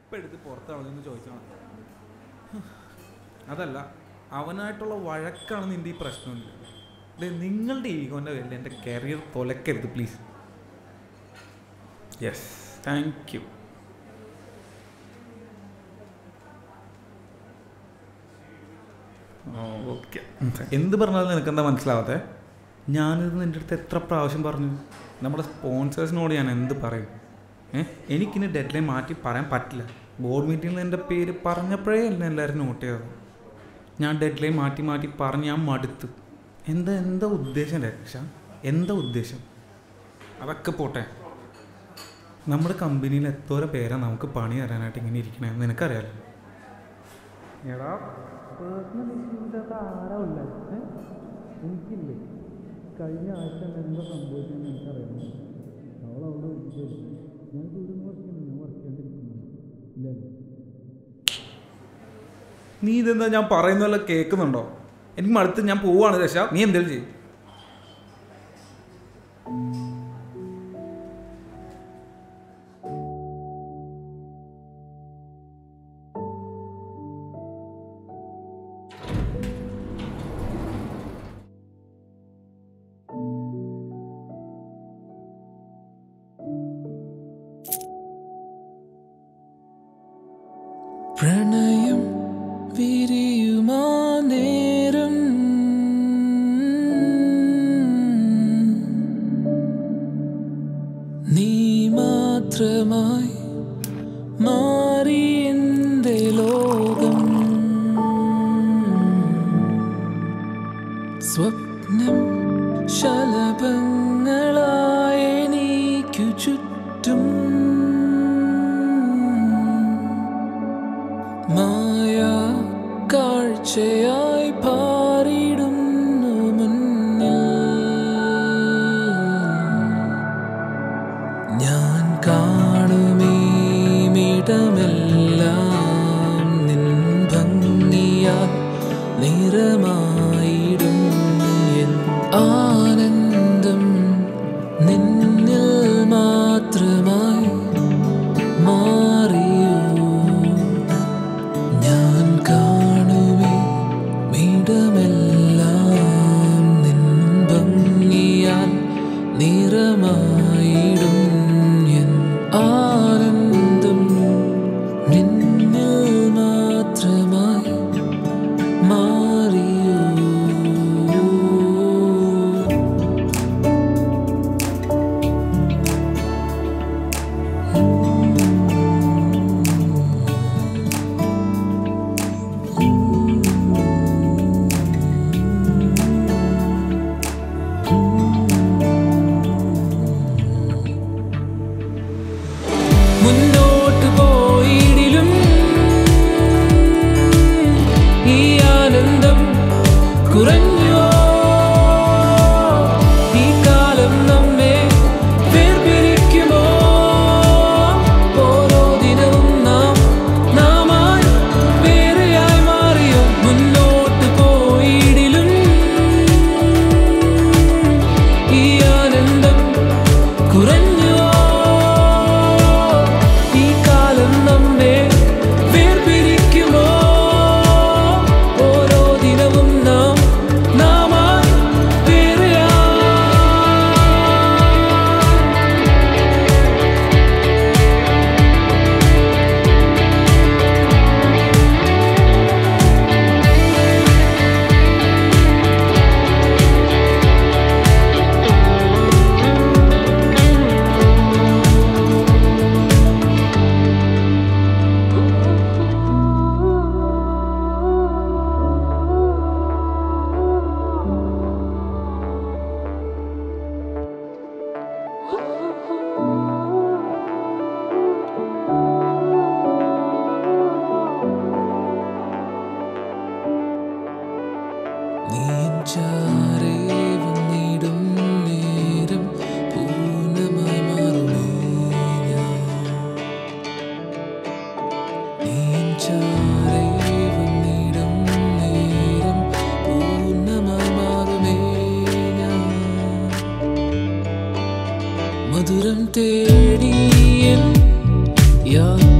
ഇപ്പം എടുത്ത് പുറത്ത് കളഞ്ഞെന്ന് ചോദിച്ചാൽ അതല്ല അവനായിട്ടുള്ള വഴക്കാണ് നിൻ്റെ ഈ പ്രശ്നമില്ല ദേ, നിങ്ങളുടെ ഈഗോൻ്റെ പേരിൽ എൻ്റെ കരിയർ തൊലക്കരുത് please yes thank you okay എന്ത് പറഞ്ഞാലും നിനക്കെന്താ മനസ്സിലാവാത്തെ ഞാനിത് നിൻ്റെ അടുത്ത് എത്ര പ്രാവശ്യം പറഞ്ഞു നമ്മുടെ സ്പോൺസേഴ്സിനോട് ഞാൻ എന്ത് പറയും ഏ എനിക്കിനി ഡെഡ് ലൈൻ മാറ്റി പറയാൻ പറ്റില്ല ബോർഡ് മീറ്റിങ്ങിൽ എൻ്റെ പേര് പറഞ്ഞപ്പോഴേ എന്നെ എല്ലാവരും നോട്ട് ചെയ്തത് ഞാൻ ഡെഡ് ലൈൻ മാറ്റി മാറ്റി പറഞ്ഞ് ഞാൻ മടുത്തു എന്താ എന്താ ഉദ്ദേശം രക്ഷ എന്താ ഉദ്ദേശം അതൊക്കെ പോട്ടെ നമ്മുടെ കമ്പനിയിൽ എത്തോരം പേരാ നമുക്ക് പണി തരാനായിട്ട് ഇങ്ങനെ ഇരിക്കണേ നിനക്കറിയാലോ എടാ പേഴ്സണൽ ഇഷ്യൂസ് ആരാ ഉള്ളത് എനിക്കില്ലേ കഴിഞ്ഞ ആഴ്ച എന്താ സംഭവിച്ചതെന്ന് എനിക്കറിയാം അവൾ അവിടെ വിളിച്ചു ഞാൻ ദൂരം വർക്ക് ചെയ്യുന്നു ഞാൻ വർക്ക് ചെയ്യാണ്ടിരിക്കുന്നു ഇല്ലല്ലോ നീ ഇതെന്താ ഞാൻ പറയുന്നതല്ല കേൾക്കുന്നുണ്ടോ എനിക്ക് മടുത്ത് ഞാൻ പോവാണ് ദശ നീ എന്തെങ്കിലും ചെയ്യും പ്രണയം വിരിയുമാ നേരം നീ മാത്രമായി മാറി എൻ്റെ ലോകം സ്വപ്നം ശലഭങ്ങളായ എനിക്കു ചുറ്റും മായ കാഴ്ചയായി പാറിടുന്നു മുന്നിൽ ഞാൻ കാണുമേ മിടമെല്ലാം നിൻ ഭംഗിയാൽ നിറമായിടും എൻ ആനന്ദം നിന്നിൽ മാത്രമായി മാറിയൂ ഞാൻ കാണുമേ മിടമെല്ലാം നിൻ ഭംഗിയാൽ നിറമായിടും എൻ ആനന്ദം നിന്നിൽ മാത്രമായി മാറിയൂ മുന്നോട്ട് പോയിടിലും ഈ ആനന്ദം കുറഞ്ഞോ ഈ കാലം നമ്മെ വേർപിരിക്കുമോ ഓരോ ദിനവും നാം നാമായി വേറെയായി മാറിയോ മുന്നോട്ട് പോയിടിലും ഈ ആനന്ദം കുറഞ്ഞോ ഈ കാലം നമ്മെ വേർപിരിക്കുമോ ഓരോ ദിനവും നാം നാമായി വേറെയായി നീഞ്ചാരേ വന്നിടും നേരം പൂർണ്ണമായി മാറുമേ ഞാൻ നീഞ്ചാരേ വന്നിടും നേരം പൂർണ്ണമായി മാറുമേ ഞാൻ മധുരം തേടിയൻ യാത്ര